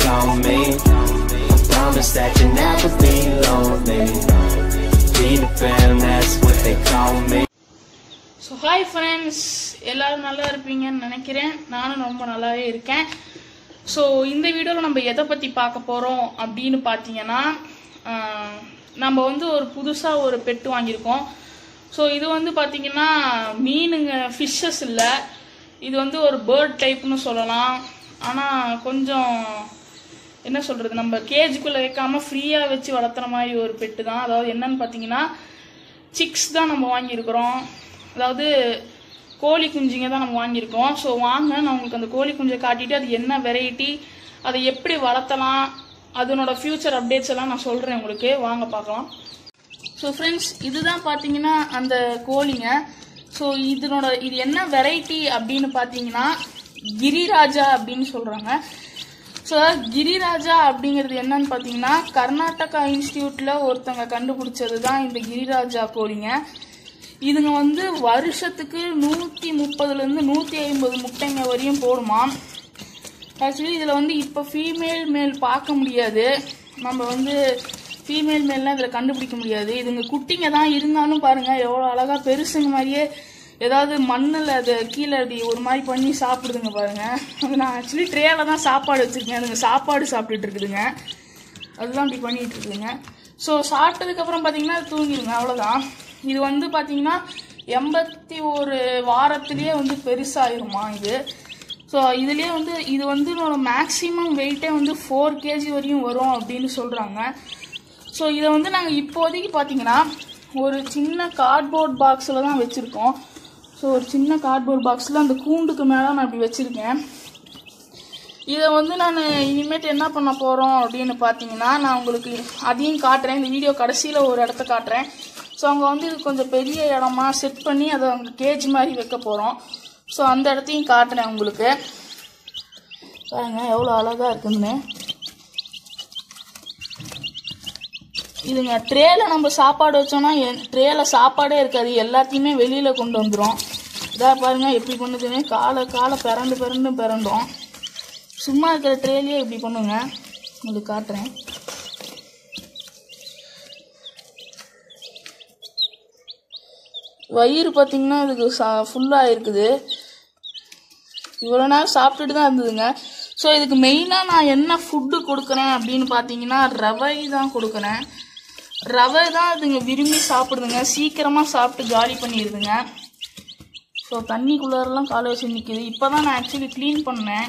call me. I promise that you'll never be lonely. Peter Pan, that's what they call me. So hi friends எல்லாரும் நல்லா இருப்பீங்கன்னு நினைக்கிறேன் நானும் ரொம்ப நல்லாவே இருக்கேன் ஸோ இந்த வீடியோவில் நம்ம எதை பற்றி பார்க்க போகிறோம் அப்படின்னு பார்த்தீங்கன்னா ஆஹ், நம்ம வந்து ஒரு புதுசாக ஒரு பெட்டு வாங்கியிருக்கோம் ஸோ இது வந்து பார்த்தீங்கன்னா மீனுங்க ஃபிஷ்ஷஸ் இல்லை இது வந்து ஒரு பேர்ட் டைப்னு சொல்லலாம் ஆனால் கொஞ்சம் என்ன சொல்கிறது நம்ம கேஜுக்குள்ளே வைக்காமல் ஃப்ரீயாக வச்சு வளர்த்துற மாதிரி ஒரு பெட்டு தான் அதாவது என்னன்னு பார்த்தீங்கன்னா சிக்ஸ் தான் நம்ம வாங்கியிருக்கிறோம் அதாவது கோழி குஞ்சுங்க தான் நம்ம வாங்கியிருக்கோம் ஸோ வாங்க நான் உங்களுக்கு அந்த கோழி குஞ்சை காட்டிட்டு அது என்ன வெரைட்டி அதை எப்படி வளர்த்தலாம் அதனோட ஃப்யூச்சர் அப்டேட்ஸ் எல்லாம் நான் சொல்கிறேன் உங்களுக்கு வாங்க பார்க்கலாம் ஸோ ஃப்ரெண்ட்ஸ் இதுதான் பார்த்தீங்கன்னா அந்த கோழிங்க ஸோ இதனோட இது என்ன வெரைட்டி அப்படின்னு பார்த்தீங்கன்னா கிரிராஜா அப்படின்னு சொல்கிறாங்க ஸோ கிரிராஜா அப்படிங்கிறது என்னன்னு பார்த்தீங்கன்னா கர்நாடகா இன்ஸ்டியூட்டில் ஒருத்தவங்க கண்டுபிடிச்சது தான் இந்த கிரிராஜா கோழிங்க இதுங்க வந்து வருஷத்துக்கு நூற்றி முப்பதுலேருந்து நூற்றி ஐம்பது முட்டைங்க வரையும் போடுமா ஆக்சுவலி இதில் வந்து இப்போ ஃபீமேல் மேல் பார்க்க முடியாது நம்ம வந்து ஃபீமேல் மேல்லாம் இதில் கண்டுபிடிக்க முடியாது இதுங்க குட்டிங்க தான் இருந்தாலும் பாருங்கள் எவ்வளோ அழகாக பெருசுங்க மாதிரியே ஏதாவது மண்ணில் அது கீழே அப்படி ஒரு மாதிரி பண்ணி சாப்பிடுதுங்க பாருங்க அது நான் ஆக்சுவலி ட்ரேல தான் சாப்பாடு வச்சுருக்கேன் அதுங்க சாப்பாடு சாப்பிட்டுட்டு இருக்குதுங்க அதுதான் இப்படி பண்ணிட்டு இருக்குதுங்க ஸோ சாப்பிட்டதுக்கப்புறம் பார்த்தீங்கன்னா அது தூங்கிடுங்க அவ்வளோதான் இது வந்து பார்த்தீங்கன்னா எண்பத்தி ஒரு வாரத்திலேயே வந்து பெருசாயிருமா இது ஸோ இதுலேயே வந்து இது வந்து மேக்ஸிமம் வெயிட்டே வந்து ஃபோர் கேஜி வரையும் வரும் அப்படின்னு சொல்கிறாங்க ஸோ இதை வந்து நாங்கள் இப்போதைக்கு பார்த்தீங்கன்னா ஒரு சின்ன கார்ட்போர்ட் பாக்ஸில் தான் வச்சுருக்கோம் ஸோ ஒரு சின்ன கார்ட்போர்ட் பாக்ஸில் அந்த கூண்டுக்கு மேலே நான் இப்படி வச்சுருக்கேன் இதை வந்து நான் இனிமேட்டு என்ன பண்ண போகிறோம் அப்படின்னு பார்த்தீங்கன்னா நான் உங்களுக்கு அதையும் காட்டுறேன் இந்த வீடியோ கடைசியில் ஒரு இடத்த காட்டுறேன் ஸோ அங்கே வந்து இது கொஞ்சம் பெரிய இடமா செட் பண்ணி அதை அங்கே கேஜ் மாதிரி வைக்க போகிறோம் ஸோ அந்த இடத்தையும் காட்டுறேன் உங்களுக்கு பாருங்க எவ்வளோ அழகாக இருக்குதுன்னு இதுங்க ட்ரேல நம்ம சாப்பாடு வச்சோம்னா ட்ரேல சாப்பாடே இருக்காது எல்லாத்தையுமே வெளியில் கொண்டு வந்துடும் இதா பாருங்க எப்படி பண்ணுதுன்னு காலை காலை பிறண்டு பிறண்டு பிறண்டும் சும்மா இருக்கிற ட்ரேலையே இப்படி பண்ணுங்க உங்களுக்கு காட்டுறேன் வயிறு பார்த்தீங்கன்னா இதுக்கு சா ஃபுல்லாக இருக்குது இவ்வளோ நேரம் சாப்பிட்டுட்டு தான் இருந்ததுங்க ஸோ இதுக்கு மெயினாக நான் என்ன ஃபுட்டு கொடுக்குறேன் அப்படின்னு பார்த்தீங்கன்னா ரவை தான் கொடுக்குறேன் ரவை தான் இதுங்க விரும்பி சாப்பிடுதுங்க சீக்கிரமாக சாப்பிட்டு காலி பண்ணிடுதுங்க ஸோ தண்ணிக்குள்ளாரெல்லாம் காலை வச்சு நிற்கிது இப்போ தான் நான் ஆக்சுவலி க்ளீன் பண்ணேன்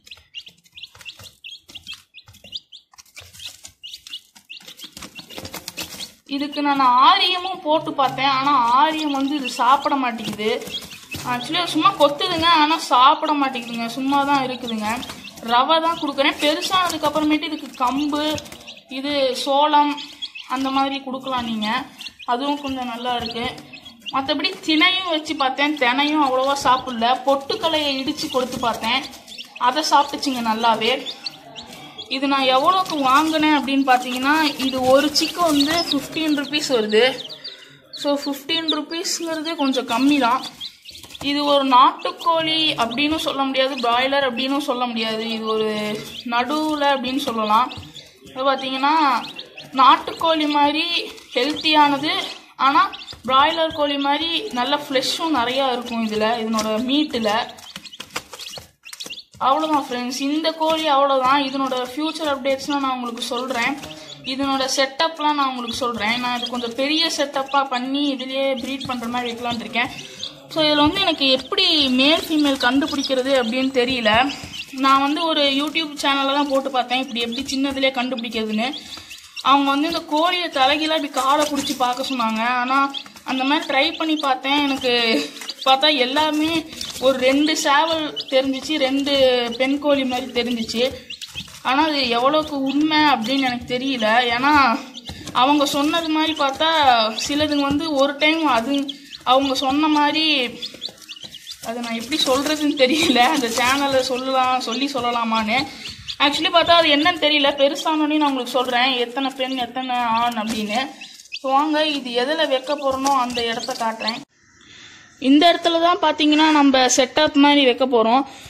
இதுக்கு நான் ஆரியமும் போட்டு பார்த்தேன் ஆனால் ஆரியம் வந்து இது சாப்பிட மாட்டேங்குது ஆக்சுவலி சும்மா கொத்துதுங்க ஆனால் சாப்பிட மாட்டேங்குதுங்க சும்மா தான் இருக்குதுங்க ரவை தான் கொடுக்குறேன் பெருசானதுக்கப்புறமேட்டு இதுக்கு கம்பு இது சோளம் அந்த மாதிரி கொடுக்கலாம் நீங்கள் அதுவும் கொஞ்சம் நல்லா இருக்கு மற்றபடி தினையும் வச்சு பார்த்தேன் தினையும் அவ்வளோவா சாப்பிடல பொட்டுக்கலையை இடித்து கொடுத்து பார்த்தேன் அதை சாப்பிட்டுச்சுங்க நல்லாவே இது நான் எவ்வளோக்கு வாங்கினேன் அப்படின்னு பார்த்தீங்கன்னா இது ஒரு சிக்கு வந்து ஃபிஃப்டீன் ருபீஸ் வருது ஸோ ஃபிஃப்டீன் ருபீஸ்ங்கிறது கொஞ்சம் கம்மி தான் இது ஒரு நாட்டுக்கோழி அப்படின்னு சொல்ல முடியாது பிராய்லர் அப்படின்னு சொல்ல முடியாது இது ஒரு நடுவில் அப்படின்னு சொல்லலாம் இது பார்த்தீங்கன்னா நாட்டுக்கோழி மாதிரி ஹெல்த்தியானது ஆனால் பிராய்லர் கோழி மாதிரி நல்ல ஃப்ளெஷ்ஷும் நிறையா இருக்கும் இதில் இதனோட மீட்டில் அவ்வளோதான் ஃப்ரெண்ட்ஸ் இந்த கோழி அவ்வளோதான் இதனோட ஃப்யூச்சர் அப்டேட்ஸ்லாம் நான் உங்களுக்கு சொல்கிறேன் இதனோட செட்டப்லாம் நான் உங்களுக்கு சொல்கிறேன் நான் இது கொஞ்சம் பெரிய செட்டப்பாக பண்ணி இதுலேயே ப்ரீட் பண்ணுற மாதிரி வைக்கலான்னு இருக்கேன் ஸோ இதில் வந்து எனக்கு எப்படி மேல் ஃபீமேல் கண்டுபிடிக்கிறது அப்படின்னு தெரியல நான் வந்து ஒரு யூடியூப் சேனலில் தான் போட்டு பார்த்தேன் இப்படி எப்படி சின்னதுலேயே கண்டுபிடிக்கிறதுன்னு அவங்க வந்து இந்த கோழியை தலைகீழாக இப்படி காலை பிடிச்சி பார்க்க சொன்னாங்க ஆனால் அந்த மாதிரி ட்ரை பண்ணி பார்த்தேன் எனக்கு பார்த்தா எல்லாமே ஒரு ரெண்டு சேவல் தெரிஞ்சிச்சு ரெண்டு பெண் கோழி மாதிரி தெரிஞ்சிச்சு ஆனால் அது எவ்வளோக்கு உண்மை அப்படின்னு எனக்கு தெரியல ஏன்னா அவங்க சொன்னது மாதிரி பார்த்தா சிலதுங்க வந்து ஒரு டைம் அது அவங்க சொன்ன மாதிரி அது நான் எப்படி சொல்கிறதுன்னு தெரியல அந்த சேனலில் சொல்லலாம் சொல்லி சொல்லலாமான்னு ஆக்சுவலி பார்த்தா அது என்னன்னு தெரியல பெருசானோடனே நான் உங்களுக்கு சொல்கிறேன் எத்தனை பெண் எத்தனை ஆண் அப்படின்னு ஸோ வாங்க இது எதில் வைக்க போகிறனோ அந்த இடத்த காட்டுறேன் இந்த இடத்துல தான் பார்த்தீங்கன்னா நம்ம செட்டப் மாதிரி வைக்க போகிறோம்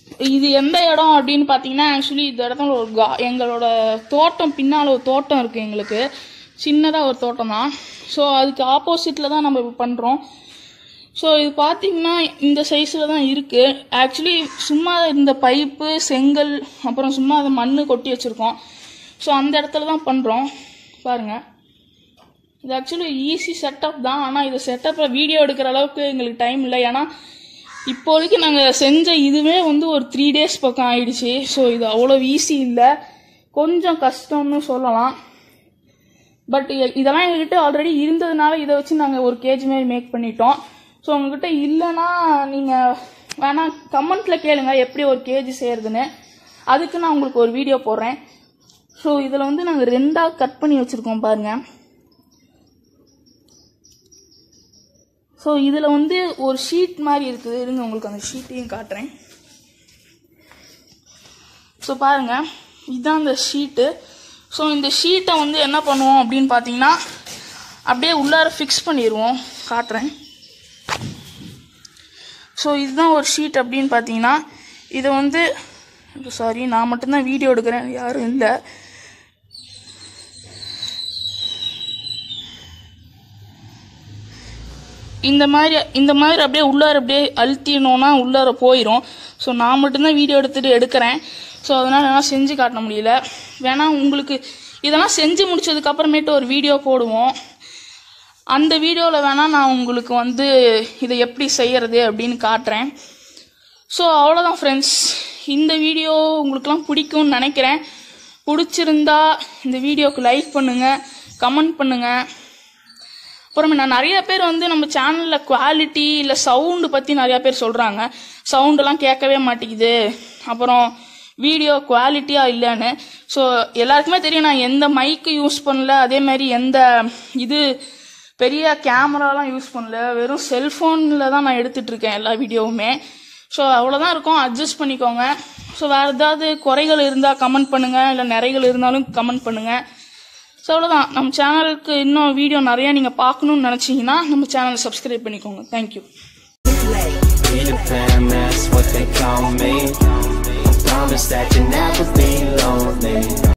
இது எந்த இடம் அப்படின்னு பார்த்தீங்கன்னா ஆக்சுவலி இந்த இடத்துல ஒரு கா எங்களோட தோட்டம் பின்னால் ஒரு தோட்டம் இருக்குது எங்களுக்கு சின்னதாக ஒரு தோட்டம் தான் ஸோ அதுக்கு ஆப்போசிட்டில் தான் நம்ம இப்போ பண்ணுறோம் ஸோ இது பார்த்தீங்கன்னா இந்த சைஸில் தான் இருக்குது ஆக்சுவலி சும்மா இந்த பைப்பு செங்கல் அப்புறம் சும்மா அதை மண் கொட்டி வச்சுருக்கோம் ஸோ அந்த இடத்துல தான் பண்ணுறோம் பாருங்கள் இது ஆக்சுவலி ஈஸி செட்டப் தான் ஆனால் இது செட்டப்பில் வீடியோ எடுக்கிற அளவுக்கு எங்களுக்கு டைம் இல்லை ஏன்னா இப்போதைக்கு நாங்கள் செஞ்ச இதுவே வந்து ஒரு த்ரீ டேஸ் பக்கம் ஆயிடுச்சு ஸோ இது அவ்வளோ ஈஸி இல்லை கொஞ்சம் கஷ்டம்னு சொல்லலாம் பட் இதெல்லாம் எங்ககிட்ட ஆல்ரெடி இருந்ததுனால இதை வச்சு நாங்கள் ஒரு கேஜ் மாரி மேக் பண்ணிட்டோம் ஸோ உங்ககிட்ட இல்லைன்னா நீங்கள் வேணா கமெண்ட்டில் கேளுங்க எப்படி ஒரு கேஜி செய்கிறதுன்னு அதுக்கு நான் உங்களுக்கு ஒரு வீடியோ போடுறேன் ஸோ இதில் வந்து நாங்கள் ரெண்டாக கட் பண்ணி வச்சுருக்கோம் பாருங்கள் ஸோ இதில் வந்து ஒரு ஷீட் மாதிரி இருக்குது இருங்க உங்களுக்கு அந்த ஷீட்டையும் காட்டுறேன் ஸோ பாருங்கள் இதுதான் அந்த ஷீட்டு ஸோ இந்த ஷீட்டை வந்து என்ன பண்ணுவோம் அப்படின்னு பார்த்தீங்கன்னா அப்படியே உள்ளார ஃபிக்ஸ் பண்ணிடுவோம் காட்டுறேன் ஸோ இதுதான் ஒரு ஷீட் அப்படின்னு பார்த்தீங்கன்னா இதை வந்து சாரி நான் மட்டும்தான் வீடியோ எடுக்கிறேன் யாரும் இல்லை இந்த மாதிரி இந்த மாதிரி அப்படியே உள்ளார அப்படியே அழுத்தினோன்னா உள்ளார போயிடும் ஸோ நான் மட்டும்தான் வீடியோ எடுத்துகிட்டு எடுக்கிறேன் ஸோ அதனால் என்னால் செஞ்சு காட்ட முடியல வேணா உங்களுக்கு இதெல்லாம் செஞ்சு முடிச்சதுக்கு அப்புறமேட்டு ஒரு வீடியோ போடுவோம் அந்த வீடியோவில் வேணால் நான் உங்களுக்கு வந்து இதை எப்படி செய்யறது அப்படின்னு காட்டுறேன் ஸோ அவ்வளோதான் ஃப்ரெண்ட்ஸ் இந்த வீடியோ உங்களுக்குலாம் பிடிக்கும்னு நினைக்கிறேன் பிடிச்சிருந்தா இந்த வீடியோக்கு லைக் பண்ணுங்கள் கமெண்ட் பண்ணுங்கள் அப்புறமே நான் நிறைய பேர் வந்து நம்ம சேனலில் குவாலிட்டி இல்லை சவுண்டு பற்றி நிறையா பேர் சொல்கிறாங்க சவுண்டெல்லாம் கேட்கவே மாட்டேங்குது அப்புறம் வீடியோ குவாலிட்டியாக இல்லைன்னு ஸோ எல்லாருக்குமே தெரியும் நான் எந்த மைக்கு யூஸ் பண்ணல அதே மாதிரி எந்த இது பெரிய கேமராலாம் யூஸ் பண்ணல வெறும் செல்ஃபோனில் தான் நான் எடுத்துட்டு இருக்கேன் எல்லா வீடியோவுமே ஸோ அவ்வளோதான் இருக்கும் அட்ஜஸ்ட் பண்ணிக்கோங்க ஸோ வேறு ஏதாவது குறைகள் இருந்தால் கமெண்ட் பண்ணுங்கள் இல்லை நிறைகள் இருந்தாலும் கமெண்ட் பண்ணுங்கள் ஸோ அவ்வளோதான் நம்ம சேனலுக்கு இன்னும் வீடியோ நிறையா நீங்கள் பார்க்கணுன்னு நினச்சிங்கன்னா நம்ம சேனலை சப்ஸ்கிரைப் பண்ணிக்கோங்க thank you Peter Pan, that's what they call me. Promise that you'll never be lonely.